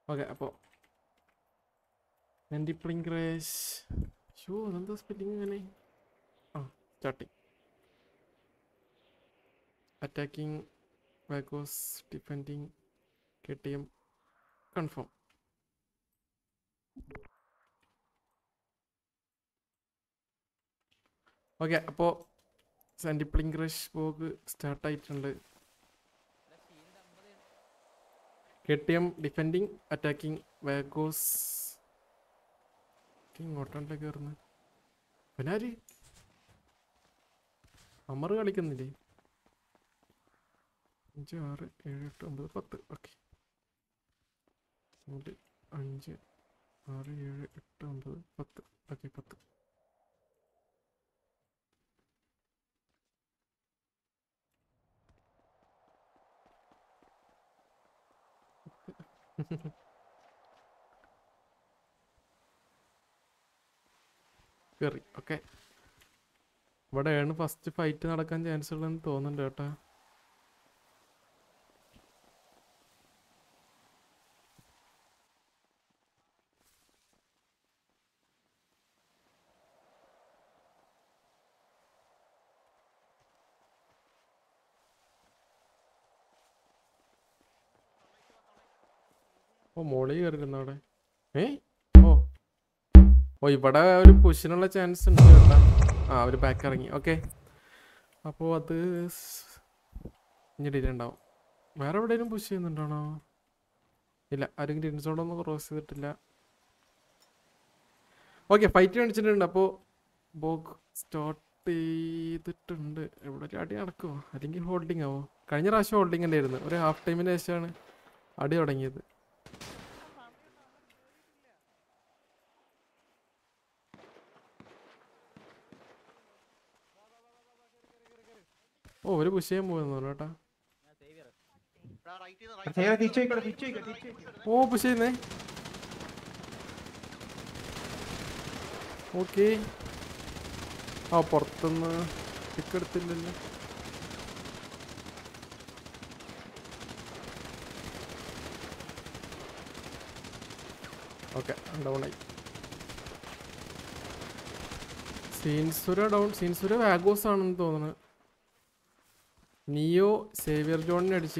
Okay അപ്പോൾ ആൻറ്റിപ്ലിങ് റേസ് ഷോ അതെന്താ സ്പെല്ലിങ് അങ്ങനെ ആ starting attacking Vagos defending K T M confirm okay അപ്പോൾ സാൻഡിപ്ലിങ് റഷ് ബോഗ് സ്റ്റാർട്ടായിട്ടുണ്ട് K T M defending attacking Vagos ഇങ്ങോട്ടല്ലേ കയറുന്നത് പിന്നാര് അമർ കളിക്കുന്നില്ലേ അഞ്ച് ആറ് ഏഴ് എട്ട് ഒമ്പത് പത്ത് ഓക്കെ നാല് അഞ്ച് ആറ് ഏഴ് എട്ട് ഒമ്പത് പത്ത് ഓക്കെ പത്ത് കയറി ഓക്കെ ഇവിടെയാണ് ഫസ്റ്റ് ഫൈറ്റ് നടക്കാൻ ചാൻസ് ഉള്ളതെന്ന് തോന്നുന്നുണ്ട് കേട്ടാ ഓ മോളി കയറിയിരുന്നു അവിടെ ഏ ഓ ഓ ഇവിടെ ഒരു പുഷിനുള്ള ചാൻസ് ഉണ്ട് കേട്ടാ ആ ഒരു ബാക്ക് ഇറങ്ങി ഓക്കെ അപ്പോൾ അത് സ്- ഇനി ഡിലേ ഉണ്ടാവും വേറെ എവിടെയെങ്കിലും പുഷ് ചെയ്യുന്നുണ്ടാണോ ഇല്ല ആരും ഗ്രീൻ സോണൊന്നും ക്രോസ് ചെയ്തിട്ടില്ല ഓക്കെ ഫൈറ്റ് കാണിച്ചിട്ടുണ്ട് അപ്പോൾ ബോഗ് സ്റ്റാർട്ട് ചെയ്തിട്ടുണ്ട് ഇവിടെ ഒരു അടി നടക്കുമോ അല്ലെങ്കിൽ ഹോൾഡിംഗ് ആവോ കഴിഞ്ഞ പ്രാവശ്യം ഹോൾഡിംഗ് തന്നെയായിരുന്നു ഒരു ഹാഫ് ടൈമിന് ശേഷമാണ് അടി തുടങ്ങിയത് ഓ ഒരു പുഷ് ചെയ്യാൻ പോകുന്നു കേട്ടാ തിരിച്ചു പോയിക്കോട്ടെ തിരിച്ചു പോയിക്കോ തിരിച്ചു പോയിക്കോ ഓ പുഷ് ചെയ്യുന്നേ ഓക്കെ ആ പുറത്തുനിന്ന് പിക്ക് എടുത്തില്ലല്ലോ ഓക്കെ ഡൗണായി സീൻസുര ഡൗൺ സീൻസുര വാഗോസ് ആണെന്ന് തോന്നുന്നു നിയോ സേവിയർ ജോണിനെ അടിച്ച്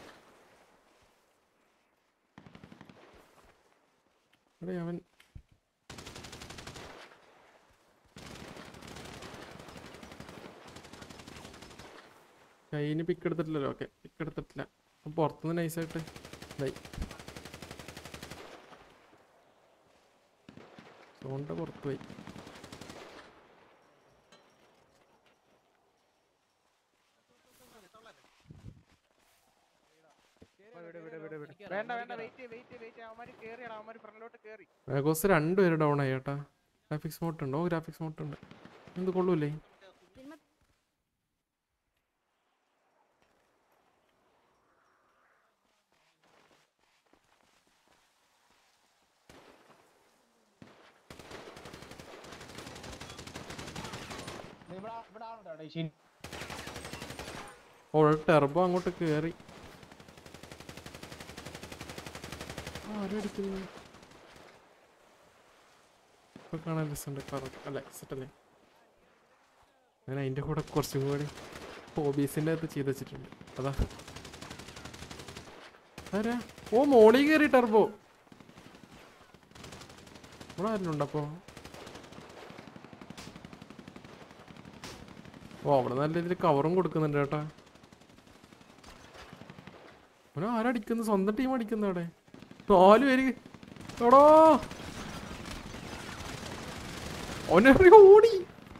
എടേ അവൻ കയ്യിന് പിക്ക് എടുത്തിട്ടില്ലല്ലോ ഓക്കെ പിക്ക് എടുത്തിട്ടില്ല അപ്പം പുറത്തുനിന്ന് നൈസായിട്ട് ഇതായി സോണിൻ്റെ പുറത്ത് പോയി വേണ്ട വേണ്ട വെയിറ്റ് വെയിറ്റ് വെയിറ്റ് അവന്മാര് കേറിയടാ അവന്മാര് ഫ്രണ്ടിലോട്ട് കേറി വേഗോസ് രണ്ടുപേര് ഡൗൺ ആയി ചേട്ടാ ഗ്രാഫിക്സ് മോട്ട് ഉണ്ട് ഓ ഗ്രാഫിക്സ് മോട്ട് ഉണ്ട് എന്ത് കൊള്ളൂലേ ഇവിടെ ഇവിടെ ആളുണ്ടോ അവിടെ ഷീൻ ഓ ടെർബോ അങ്ങോട്ട് കയറി ആരടിക്കുന്നു ഇപ്പൊ കാണാൻ രസമുണ്ട് കറ- അല്ല സെറ്റല്ലേ ഞാൻ അതിൻ്റെ കൂടെ കുറച്ചും കൂടി ഹോബീസിൻ്റെ അകത്ത് ചെയ്ത് വെച്ചിട്ടുണ്ട് അതാ ആരാ ഓ മോളി കയറി ടെർബോ ഇവിടെ ആരെങ്കിലും അപ്പോൾ ഓ അവിടെ നല്ല രീതിയിൽ കവറും കൊടുക്കുന്നുണ്ട് കേട്ടാ അവനെ ആരടിക്കുന്നു സ്വന്തം ടീം അടിക്കുന്നു അവിടെ നാല് പേര് എടോ അവനെ ഓടി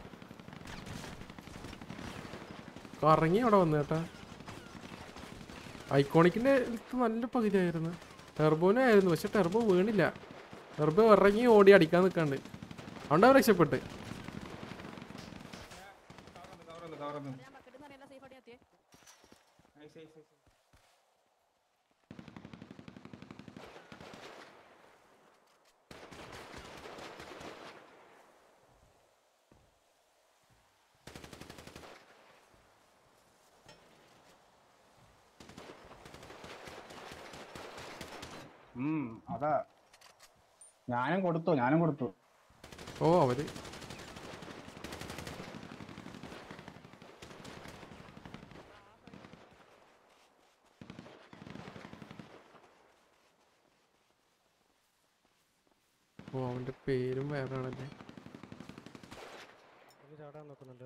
കറങ്ങി അവിടെ വന്നു കേട്ടാ ഐക്കോണിക്കിന്റെ അടുത്ത് നല്ല പകുതിയായിരുന്നു ടെർബോനെ ആയിരുന്നു പക്ഷെ ടെർബോ വീണില്ല ടെർബോ ഇറങ്ങി ഓടി അടിക്കാൻ നിൽക്കാണ്ട് അതുകൊണ്ട് അവൻ രക്ഷപ്പെട്ട് കവറുന്നു കവറുന്നു ഞാൻ ബക്കറ്റിൽ നിന്ന് സേഫ് ആയിട്ട് എത്തിയേ നൈസ് നൈസ് നൈസ് ഉം അതാ ഞാനും കൊടുത്തു ഞാനും കൊടുത്തു ഓ അവര് ഓ അവന്റെ പേരും വേറെ ആണല്ലേ ചാടാൻ നോക്കുന്നുണ്ട്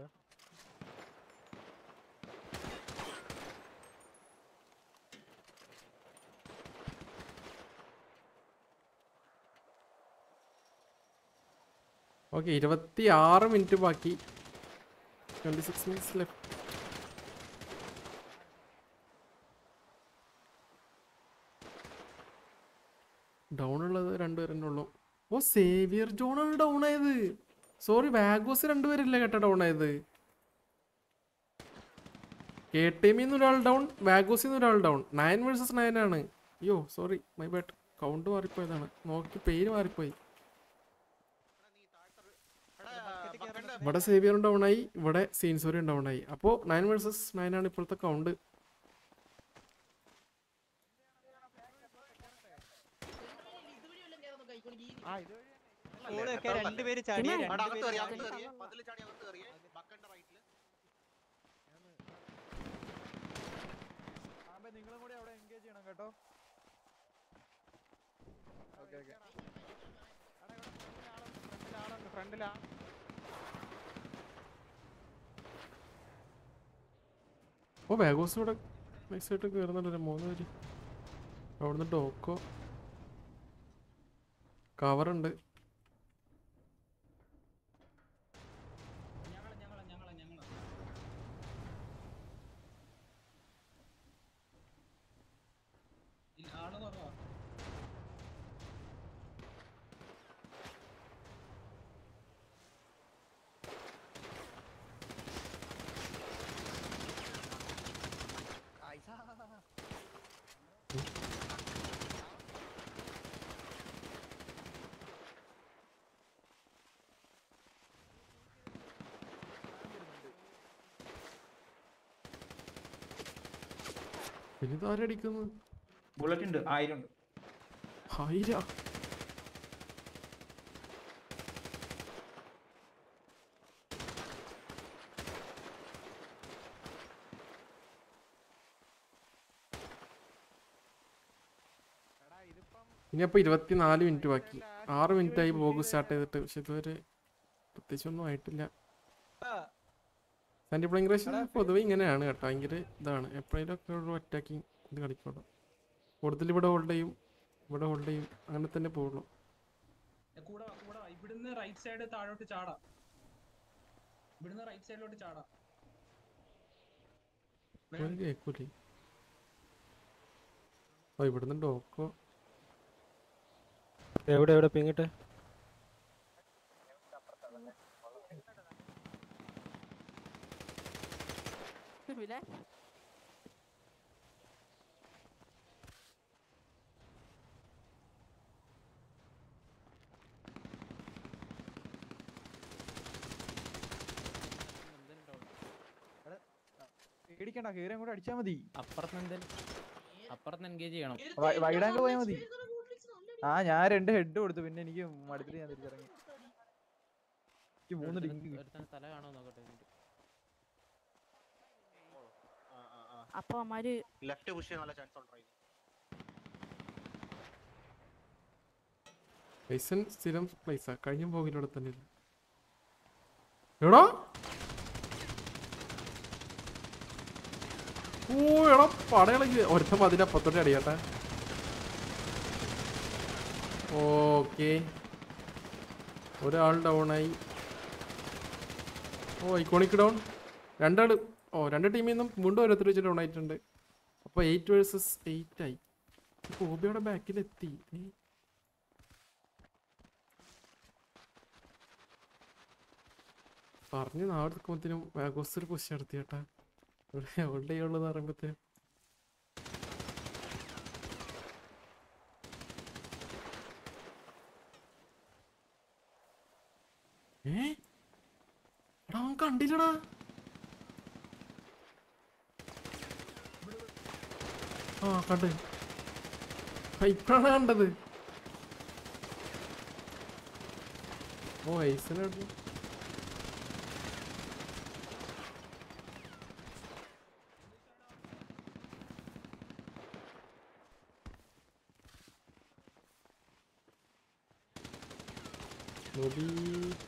ഓക്കെ ഇരുപത്തി ആറ് മിനിറ്റ് ബാക്കി twenty six minutes left down ഉള്ളത് രണ്ടുപേരെന്നെ ഉള്ളൂ ഓ സേവിയർ ജോണാണ് ഡൗൺ ആയത് സോറി വാഗോസ് രണ്ടുപേരല്ലേ കേട്ടോ ഡൗൺ ആയത് കെ ടി എമ്മിന്ന് ഒരാൾ ഡൗൺ വാഗോസിൽ നിന്ന് ഒരാൾ ഡൗൺ നയൻ വേഴ്സസ് നയൻ ആണ് അയ്യോ സോറി മൈ ബാഡ് കൗണ്ട് മാറിപ്പോയതാണ് നോക്കി പേര് മാറിപ്പോയി ഇവിടെ സേവിയറും ഡൗൺ ആയി ഇവിടെ സീൻസോറിയും ഡൗൺ ആയി അപ്പോൾ നയൻ വേഴ്സസ് നയൻ ആണ് ഇപ്പോഴത്തെ കൗണ്ട് ആ ഇത് വഴി ഓളൊക്കെ രണ്ടുപേര് ചാടി രണ്ടുപേര് ചാടി. ആകുമ്പോ നിങ്ങളും കൂടി അവിടെ എൻഗേജ് ചെയ്യണം കേട്ടോ ഓക്കെ ഓക്കെ ഫ്രണ്ടിലാ ഓ ബാഗോസ് ഇവിടെ നൈസായിട്ട് കയറുന്നുണ്ടല്ലോ മൂന്ന് പേര് അവിടുന്ന് ഡോക്കോ കവറുണ്ട് പിന്നെ ഇതാരടിക്കുന്നത് ബുള്ളറ്റ് ഉണ്ട് ആയിരം ഉണ്ട് ഹൈര എടാ ഇതിപ്പം ഇനിയപ്പോൾ ഇരുപത്തിനാല് മിനിറ്റ് ബാക്കി ആറ് മിനിറ്റ് ആയി ബ്ലോഗ് സ്റ്റാർട്ട് ചെയ്തിട്ട് പക്ഷെ ഇതുവരെ പ്രത്യേകിച്ചൊന്നും ആയിട്ടില്ല സാൻഡി പ്ലേയിങ് റേഷൻ പൊതുവെ ഇങ്ങനെയാണ് കേട്ടോ ഭയങ്കര ഇതാണ് എപ്പോഴേലും ഒക്കെ ഒരു അറ്റാക്കിങ് ഇത് കളിക്കുള്ളൂ കൂടുതൽ ഇവിടെ ഹോൾഡ് ചെയ്യും ഇവിടെ ഹോൾഡ് ചെയ്യും അങ്ങനെ തന്നെ പോകുള്ളൂ കൂടെ വാ, കൂടെ വാ. ഇവിടുന്ന് റൈറ്റ് സൈഡ് താഴോട്ട് ചാടാം ഇവിടുന്ന് റൈറ്റ് സൈഡിലോട്ട് ചാടാം ഒരു കേൾക്കൂലേ ഓ ഇവിടുന്ന് ഡോക്കോ എവിടെ എവിടെ പിങ്ങിട്ട് പേടിക്കണ്ട കേറിയും കൂടെ അടിച്ചാ മതി അപ്പുറത്ത് അപ്പുറത്ത് എൻഗേജ് ചെയ്യണം വൈഡാങ്ക് പോയാ മതി ആ ഞാൻ രണ്ട് ഹെഡ് കൊടുത്തു പിന്നെ എനിക്ക് മടുത്തിട്ട് ഞാൻ തിരിച്ചിറങ്ങി എനിക്ക് മൂന്ന് ഡിഗ്രി ഒരുത്തന് തല കാണോ നോക്കട്ടെ എന്നിട്ട്. അപ്പൊ അമ്മാര് ലെഫ്റ്റ് പുഷ് ചെയ്യാൻ നല്ല ചാൻസ് ഉണ്ട് ലൈസൻ സ്ഥിരം പ്ലേസാ കഴിഞ്ഞ പോകിലൂടെ തന്നെ ഇല്ല എടാ ഓ എടാ പടകളൊക്കെ ഒരുത്തം അതിന്റെ അപ്പത്തോടെ അടിയാട്ടെ ഓക്കെ ഒരാൾ ഡൗൺ ആയി ഓ ഐക്കോണിക് ഡൗൺ രണ്ടാള് ഓ രണ്ട് ടീമിൽ നിന്നും വീണ്ടും ഓരോരുത്തർ വെച്ച് ഡൗൺ ആയിട്ടുണ്ട് അപ്പോൾ എയ്റ്റ് വേഴ്സസ് എയ്റ്റ് ആയി ഓബിയുടെ ബാക്കിലെത്തി ഏ പറഞ്ഞു നാളെ നിൽക്കുമ്പോഴത്തേനും വാഗോസ് ഒരു പുഷ് നടത്തി ചേട്ടാ ഇവിടെ എവിടെ ചെയ്യുള്ളതെന്ന് പറയുമ്പോഴത്തേനും ഏ എടാ അവൻ കണ്ടില്ലടാ ആ കണ്ട് ആ, ഇപ്പഴാണ് കണ്ടത് ഓ ഐസിനാണ് നോബി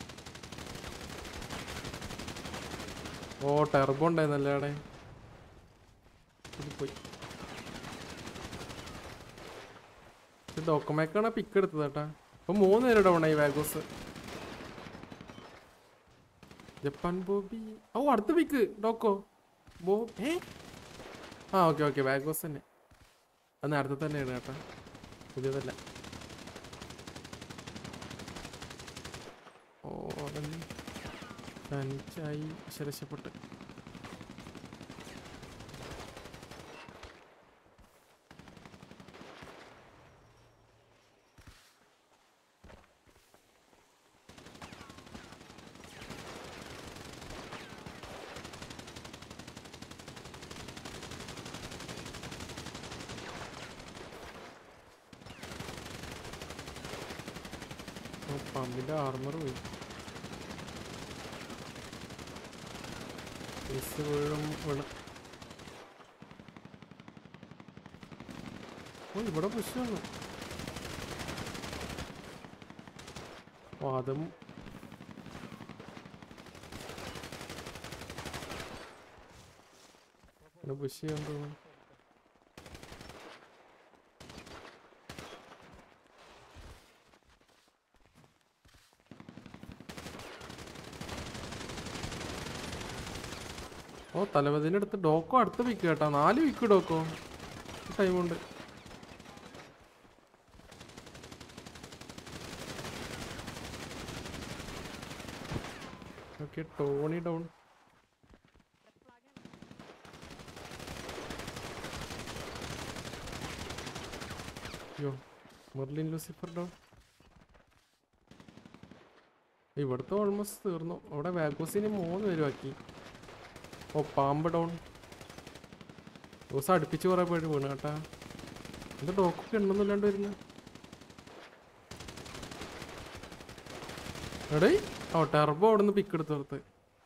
ഓ ടെർബോ ഉണ്ടായിരുന്നല്ലേ അവിടെ ഇത് പോയി ഡോക്കുമേക്കാണ് പിക്ക് എടുത്തത് കേട്ടാ അപ്പൊ മൂന്ന് പേര് ഡൗൺ ആയി വാഗോസ് ജപ്പാൻ ബോബി ഓ അടുത്ത പിക്ക് ഡോക്കോ ബോ ഏ ആ ഓക്കെ ഓക്കെ വാഗോസ് തന്നെ അത് നേരത്തെ തന്നെയാണ് കേട്ടാ പുതിയതല്ല ഓ അവൻ തനിച്ചായി ശരശപ്പെട്ട് ഓ പമ്പിന്റെ ആർമർ പോയി മിസ് വീഴും വീണ് ഓ ഇവിടെ പുഷ് വന്നു ഓ അതും പുഷ് ചെയ്യാൻ തോന്നുന്നു ഓ തലവതിൻ്റെ അടുത്ത് ഡോക്കോ അടുത്ത വിക്ക് കേട്ടോ നാല് വിക്ക് ഡോക്കോ ടൈമുണ്ട് ഓക്കെ ടോണി ഡൗൺ യോ മെർലിൻ ലൂസിഫർ ഡൗൺ ഇവിടുത്തെ ഓൾമോസ്റ്റ് തീർന്നു അവിടെ വാഗോസിന് മൂന്ന് പേരുമാക്കി ഓ പാമ്പ് ഡൗൺ ദിവസം അടുപ്പിച്ച് കുറേ പേര് വീണ് കേട്ടാ എന്താ ഡോക്കൊക്കെ ഉണ്ടെന്നില്ലാണ്ട് വരുന്നു എടേ ഓ ടെർബോ അവിടെ നിന്ന് പിക്ക് എടുത്ത് നിർത്ത്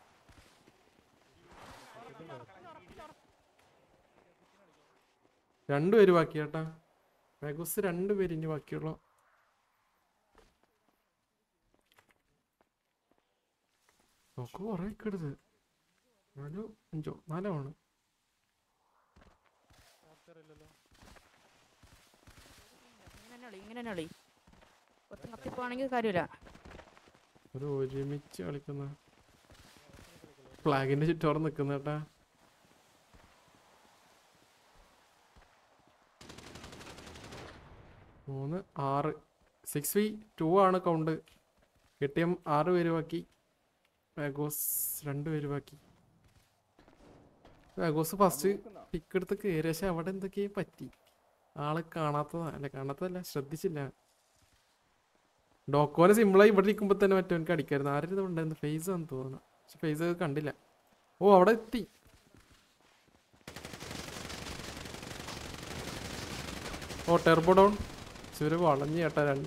രണ്ടുപേര് ബാക്കി കേട്ടാ മെഗോസ് രണ്ടുപേര് ഇനി ബാക്കിയുള്ളൂ നോക്ക് കുറേ ഒക്കെ എടുത്ത് നാലോ അഞ്ചോ നാലോ ആണ് ഇങ്ങനെ കളി ഇങ്ങനെ കളി കുറച്ച് കത്തിപ്പോവാണെങ്കിൽ കാര്യമില്ല ഒരു ഒരുമിച്ച് കളിക്കുന്ന ഫ്ലാഗിന്റെ ചുറ്റോറം നിക്കുന്ന കേട്ടാ മൂന്ന് ആറ് സിക്സ് വി ടു ആണ് കൗണ്ട് കെ ടി എം ആറ് പേര് ബാക്കി വാഗോസ് രണ്ട് പേര് ബാക്കി വാഗോസ് ഫസ്റ്റ് പിക്ക് എടുത്ത് കയറി പക്ഷെ അവിടെ എന്തൊക്കെയോ പറ്റി ആള് കാണാത്തതാ അല്ല കാണാത്തതല്ല ശ്രദ്ധിച്ചില്ല ഡോക്കോനെ സിമ്പിളായി ഇവിടെ ഇരിക്കുമ്പോൾ തന്നെ മറ്റവനക്ക് അടിക്കായിരുന്നു ആരും ഉണ്ടായിരുന്നു ഫേസ് ആണെന്ന് തോന്നുന്നു പക്ഷെ ഫേസ് കണ്ടില്ല ഓ അവിടെ എത്തി ഓ ടെർബോ ഡൗൺ ഇവര് വളഞ്ഞു ചേട്ടാ രണ്ട്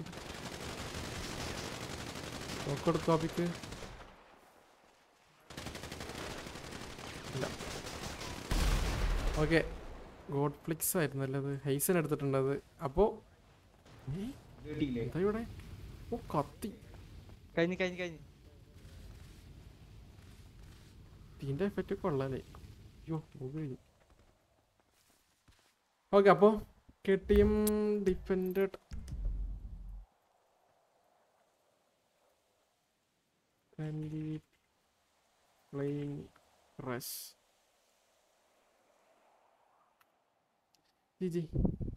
നോക്കെടുത്തു അപ്പിക്ക് ഇല്ല ഓക്കെ ഗോഡ് ഫ്ലിക്സ് ആയിരുന്നല്ലേ അത് ഹൈസൻ എടുത്തിട്ടുണ്ട് അത് അപ്പോ ഏ? എന്താ ഇവിടെ ഓ കത്തി കഴിഞ്ഞ് കഴിഞ്ഞ് കഴിഞ്ഞ് തീൻ്റെ എഫക്റ്റ് കൊള്ളാലേ അയ്യോ കഴിഞ്ഞു ഓക്കെ അപ്പോൾ കെട്ടിയും defended playing rush G G